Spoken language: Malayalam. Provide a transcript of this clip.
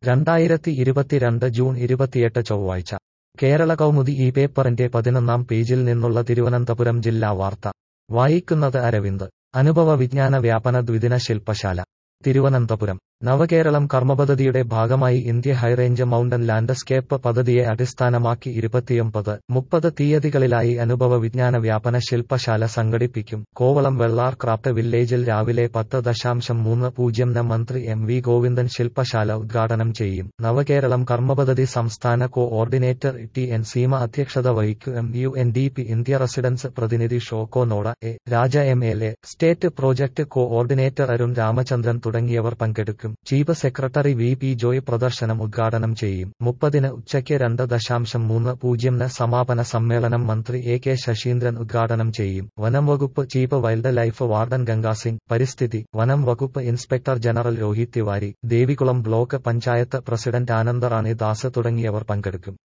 രണ്ടായിരത്തി ഇരുപത്തിരണ്ട് ജൂൺ ഇരുപത്തിയെട്ട് ചൊവ്വാഴ്ച കേരള കൗമുദി ഈ പേപ്പറിന്റെ പതിനൊന്നാം പേജിൽ നിന്നുള്ള തിരുവനന്തപുരം ജില്ലാ വാർത്ത വായിക്കുന്നത് അരവിന്ദ് അനുഭവ വിജ്ഞാന വ്യാപന ദ്വിദിന ശില്പശാല തിരുവനന്തപുരം നവകേരളം കർമ്മപദ്ധതിയുടെ ഭാഗമായി ഇന്ത്യ ഹൈറേഞ്ച് മൗണ്ടൻ ലാൻഡ്സ്കേപ്പ് പദ്ധതിയെ അടിസ്ഥാനമാക്കി ഇരുപത്തിയൊമ്പത് മുപ്പത് തീയതികളിലായി അനുഭവ വിജ്ഞാന വ്യാപന ശില്പശാല സംഘടിപ്പിക്കും കോവളം വെള്ളാർ ക്രാഫ്റ്റ് വില്ലേജിൽ രാവിലെ പത്ത് ദശാംശം മൂന്ന് പൂജ്യം ന് മന്ത്രി എം വി ഗോവിന്ദൻ ശില്പശാല ഉദ്ഘാടനം ചെയ്യും നവകേരളം കർമ്മപദ്ധതി സംസ്ഥാന coordinator T N Seema അധ്യക്ഷത വഹിക്കും U N D P India residence പ്രതിനിധി Shoko Noda A Raja M L A state project coordinator Arun Ramachandran തുടങ്ങിയവർ പങ്കെടുക്കും chief secretary V P Joy പ്രദർശനം ഉദ്ഘാടനം ചെയ്യും മുപ്പതിന് ഉച്ചയ്ക്ക് രണ്ട് ദശാംശം മൂന്ന് പൂജ്യംന് സമാപന സമ്മേളനം മന്ത്രി എ കെ ശശീന്ദ്രൻ ഉദ്ഘാടനം ചെയ്യും വനം വകുപ്പ് chief wildlife warden Gangasingh പരിസ്ഥിതി വനം വകുപ്പ് inspector general Rohit Tiwari Devikulam block panchayat president Anandarani Das തുടങ്ങിയവർ പങ്കെടുക്കും